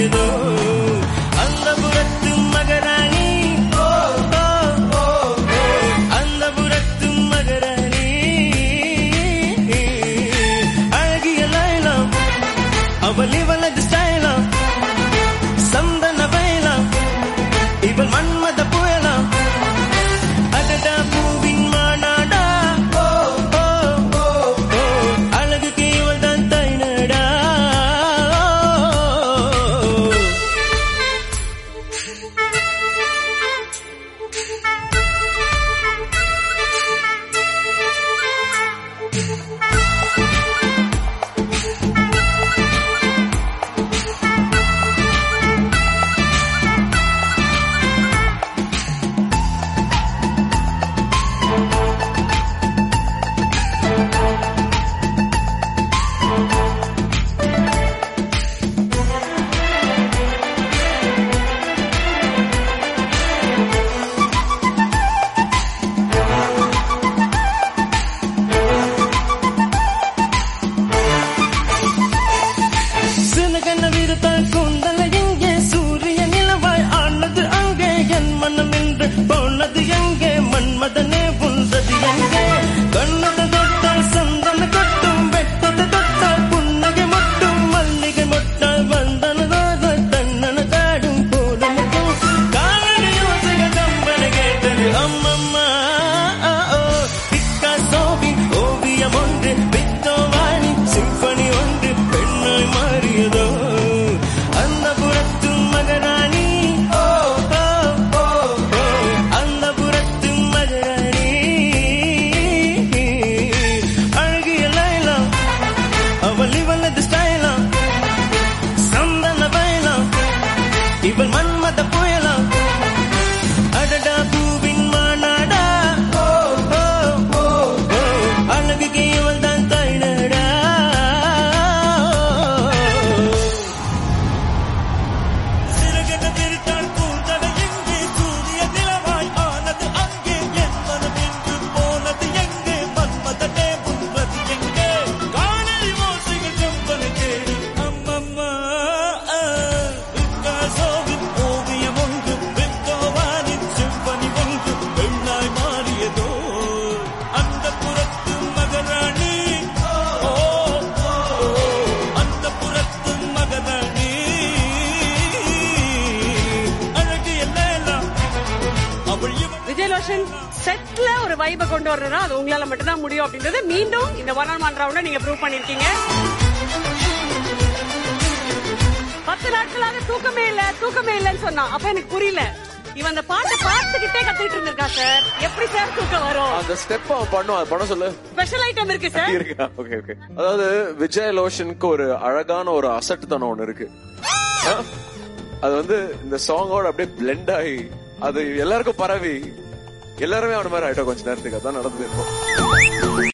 மாறியதோ அந்த புறத்து மகராணி ஓ, ஓ, ஓ, ஓ. அந்த புறத்து மகராணி அழகிய லைலம் அவள் இவளது ஸ்டைலம் சந்தன வயலாம் இவள் மன்மத புயலாம் அடடா பூவின் மாநாடா ஓ, ஓ, ஓ, ஓ. அழகுக்கு இவள் தான் தைனடா சினகன விருத்தால் கூந்தல எங்கே சூரிய நிலவாய் ஆனது அங்கே என் மனம் என்று போனது எங்கே மன்மதனே புல்றது எங்கே கண்ணது தொட்டால் சந்தன கொட்டும் வெட்டது தொட்டால் புன்னகை மட்டும் மல்லிகை மொட்டால் வந்தனதாக தன்னன தாடும் போது மட்டும் காலடி யோசைகள் கம்பன கேட்டது அம்மம்மா ஓ பிக்காசோவின் ஓவியம் ஒன்று பித்தோவானி சிம்பனி ஒன்று பெண்ணாய் மாறியதோ அந்த புறத்து மகராணி ஓ, ஓ, ஓ, ஓ. அந்த புறத்து மகராணி அழகிய லைலம் அவள் இவளது ஸ்டைலம் சந்தன பயலம் இவள் மன்மத புயலாம் அடடா பூவின் மாநாடா ஓ, ஓ, ஓ, ஓ. அழகுக்கு இவள் தான் தைனடா சிறகென விரித்தாள் கூந்தலை எங்கே சூரிய நிலவாய் ஆனது அங்கே என் மனம் என்று போனது எங்கே மன்மதனே உன்றது எங்கே காணல் ஓசைகள் செம்பனை தேடி அம்மம்மா ஆ. பிக்காசோவின் ஓவியம் ஒன்று பெத்தோவானின் செம்பனி ஒன்று பெண்ணாய் மாறியதோ அந்த புறத்து மகராணி ஓ, ஓ, ஓ. அந்த புறத்து மகராணி அழகிய லேலா அவள் இவள் விஜயலோஷன் செட்ல ஒரு வைப கொண்டு வர்றதா அது உங்களால மட்டும்தான் முடியும் அப்படின்றது மீண்டும் இந்த ஒன் ஆன் ஒன் ரவுண்ட்ல நீங்க ப்ரூவ் பண்ணிருக்கீங்க பத்து நாட்களாக தூக்கமே இல்ல தூக்கமே இல்லன்னு சொன்னான் அப்ப எனக்கு புரியல இவன் அந்த பாட்டை பார்த்துக்கிட்டே கத்திட்டு இருந்திருக்கா சார் எப்படி சார் தூக்கம் வரும் அந்த ஸ்டெப் அவன் பண்ணுவான் அது பண்ண சொல்லு ஸ்பெஷல் ஐட்டம் இருக்கு சார் இருக்கா ஓகே ஓகே அதாவது விஜய் லோஷனுக்கு ஒரு அழகான ஒரு அசட்டுத்தனம் ஒண்ணு இருக்கு ஆ? அது வந்து இந்த சாங்கோட அப்படியே பிளெண்ட் ஆகி அது எல்லாருக்கும் பரவி எல்லாருமே அவன மாதிரி ஆயிட்டோம் கொஞ்ச நேரத்துக்கு அதான் நடந்து இருக்கும்